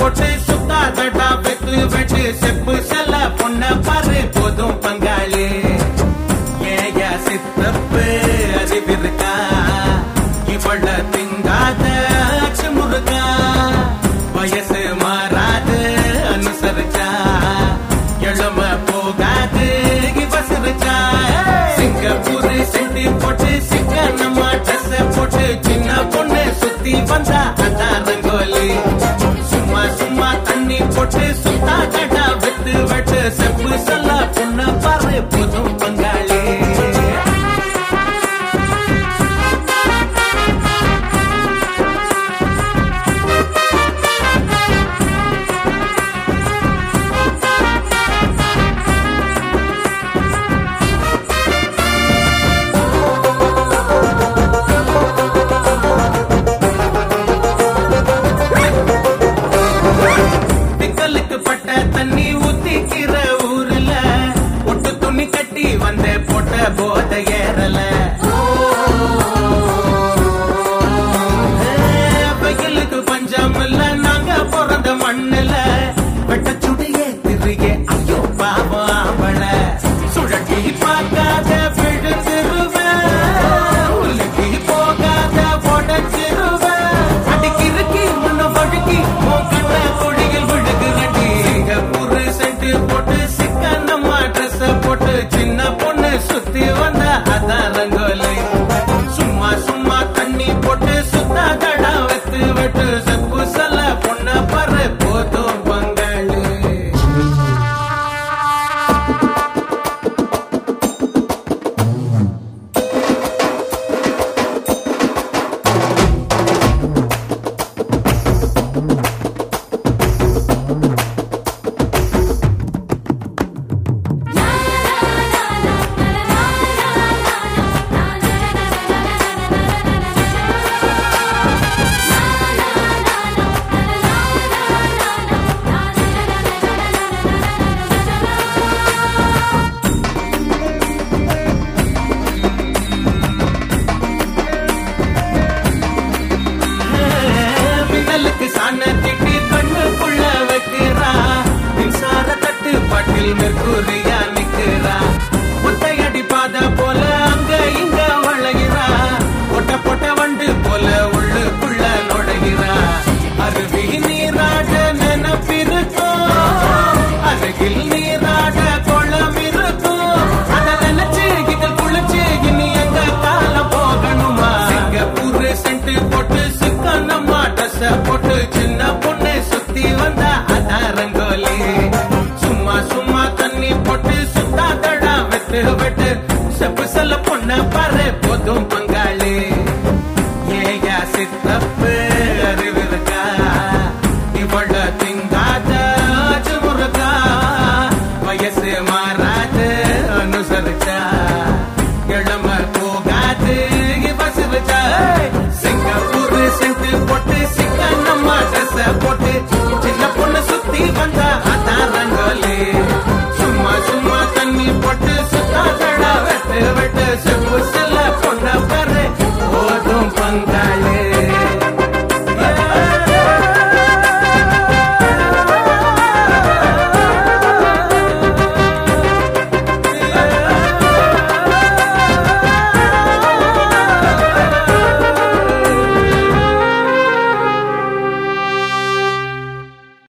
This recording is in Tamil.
போட்டு சுத்தாதடா வெத்து வெட்டு செப்பு செல்ல பொண்ண பாரு போதும் பங்காளி ஏயா சித்தப்பு அறிவிருக்கா இவள திங்காத முருகா வயசு மாறாது அனுசரிச்சா எழும போகாது இவ சிரிச்சா சிங்கப்பூர் செண்டி போட்டு சிக்கனமா ட்ரெஸ் போட்டு சின்ன பொண்ணு சுத்தி வந்தா அதான் ரங்கோலி சும்மா சும்மா தண்ணி போட்டு சுத்தா கடா வெட்டு வெட்டு செப்பு சொல்ல பொண்ணு பாரு புதும் பங்காளி பிக்கலுக்கு பட்ட தண்ணி ஊத்திக்கிற ஊர்ல ஒட்டு துணி கட்டி வந்த போட்ட போத ஏறல வெயிலுக்கு பஞ்சம் இல்ல நாங்க பிறந்த மண்ணுல வெட்ட சுடியே திரியே ஐயோ பாவம் அவள சுழட்டி பார்க்காத விழுந்துருவேன் உலுக்கி போகாத உடச்சிருவேன் அடிக்கிருக்கி முன்ன வழுக்கி உன் கண்ண குழியில் விழுகுறடி சிங்கப்பூர் சென்று போட்டு சிக்கனமா ட்ரெஸ் போட்டு சின்ன பொண்ணு சுத்தி வந்த அதான் ரங்கோலி சும்மா சும்மா தண்ணி போட்டு சுத்தாதடா வெத்து வெட்டு செப்பு சொல்ல பொண்ண பற போதும் பங்காளி மின்னலுக்கு சாண திட்டி கண்ணுக்குள்ள வைக்கிறா மின்சார தட்டு பாட்டில் மெர்குரியா நிக்கிறா ஒத்தையடி பாத போல அங்க இங்க வளைகிறா பொட்ட பொட்ட வண்டு போல உள்ளுக்குள்ள நுழைகிறா அருவி நீராட நினப்பிருக்கும் அருகில் நீராட குளம் இருக்கும் அதை நினைச்சு இதில் குளிச்சு இனி எங்க காலம் போகணுமா சிங்கப்பூர் சென்ட் போட்டு சிக்கனமா ட்ரெஸ் போட்டு சின்ன பொண்ணு சுத்தி வந்தா அதான் ரங்கோலி சும்மா சும்மா தண்ணி போட்டு சுத்தாதடா வெட்டு வெட்டு செப்பு செல்ல பொண்ண பாரு போதும்